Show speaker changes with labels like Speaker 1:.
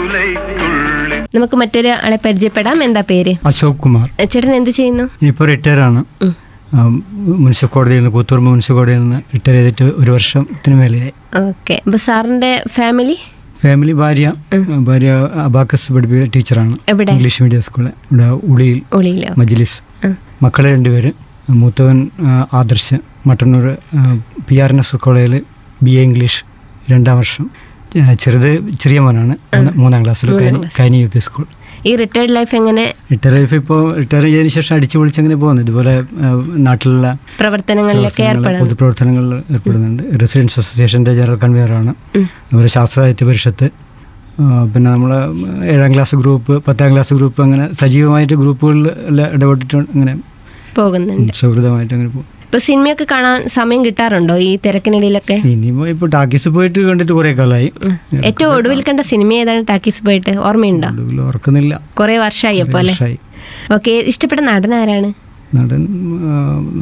Speaker 1: മുലൈത്തുള്ളി
Speaker 2: നമുക്ക് മറ്റൊരു ആളെ പരിചയപ്പെടാം എന്താ പേര്
Speaker 3: അശോക് കുമാർ
Speaker 2: ചേട്ടൻ എന്ത് ചെയ്യുന്നു
Speaker 3: ഇപ്പോൾ റിട്ടയറാണ്
Speaker 2: ഉം.
Speaker 3: മുനിസിപ്പൽ കോടതിയിൽ നിന്ന് കൂത്തുപറമ്പ് മുനിസിപ്പൽ കോടതിയിൽ നിന്ന് റിട്ടയർ ചെയ്തിട്ട് ഒരു വർഷത്തിന് മേലെയായി
Speaker 2: ഓക്കെ അപ്പൊ സാറിന്റെ ഫാമിലി
Speaker 3: ഫാമിലി ഭാര്യ ഭാര്യ അബാക്കസ് പഠിപ്പിക്കുന്ന ടീച്ചറാണ്
Speaker 2: എവിടെ
Speaker 3: ഇംഗ്ലീഷ് മീഡിയം സ്കൂള് ഇവിടെ ഉളിയിൽ
Speaker 2: ഉളിയിലോ
Speaker 3: മജ്ലിസ്
Speaker 2: ആ.
Speaker 3: മക്കളെ രണ്ടുപേര് മൂത്തവൻ ആ, Adarsh Mattannur P R N S കോളേജിൽ ബി എ ഇംഗ്ലീഷ് രണ്ടാം വർഷം ആ, ചെറുത് ചെറിയ മോനാണ് മൂന്ന്- മൂന്നാം ക്ലാസ്സിൽ
Speaker 2: മൂന്നാം
Speaker 3: Kaini
Speaker 2: class.
Speaker 3: Kaini U P school
Speaker 2: ഈ റിട്ടയർഡ് ലൈഫ് എങ്ങനെ
Speaker 3: റിട്ടയർ ലൈഫ് ഇപ്പോൾ റിട്ടയർ ചെയ്തതിന് ശേഷം അടിച്ചു പൊളിച്ചങ്ങനെ പോകുന്നു ഇതുപോലെ ആ, നാട്ടിലുള്ള
Speaker 2: പ്രവർത്തനങ്ങളിലൊക്കെ
Speaker 3: പ്രവർത്തനങ്ങൾ,
Speaker 2: ഏർപ്പെടുന്നു
Speaker 3: പൊതുപ്രവർത്തനങ്ങളിൽ ഏർപ്പെടുന്നുണ്ട് റെസിഡൻസ് അസോസിയേഷൻ്റെ ജനറൽ കൺവീനറാണ്
Speaker 2: ഉം.
Speaker 3: അതുപോലെ ശാസ്ത്ര സാഹിത്യ പരിഷത്ത് ആ, പിന്നെ നമ്മൾ ഏഴാം ക്ലാസ് ഗ്രൂപ്പ് പത്താം ക്ലാസ് ഗ്രൂപ്പ് അങ്ങനെ സജീവമായിട്ട് ഗ്രൂപ്പുകളിൽ എല്ലാം ഇടപെട്ടിട്ട് അങ്ങനെ
Speaker 2: പോകുന്നുണ്ട്
Speaker 3: സൗഹൃദമായിട്ട് അങ്ങനെ പോകും
Speaker 2: ഇപ്പൊ സിനിമയൊക്കെ കാണാൻ സമയം കിട്ടാറുണ്ടോ ഈ തിരക്കിനിടയിലൊക്കെ
Speaker 3: സിനിമ ഇപ്പോൾ ടാക്കീസ് പോയിട്ട് കണ്ടിട്ട് കുറേ കാലമായി
Speaker 2: ഏറ്റവും ഒടുവിൽ കണ്ട സിനിമ ഏതാണ് ടാക്കീസ് പോയിട്ട് ഓർമ്മയുണ്ടോ
Speaker 3: ഒടുവിൽ ഓർക്കുന്നില്ല
Speaker 2: കുറെ വർഷമായി അപ്പൊ അല്ലേ
Speaker 3: വർഷമായി.
Speaker 2: ഓക്കെ ഇഷ്ടപ്പെട്ട നടൻ ആരാണ്
Speaker 3: നടൻ ആ,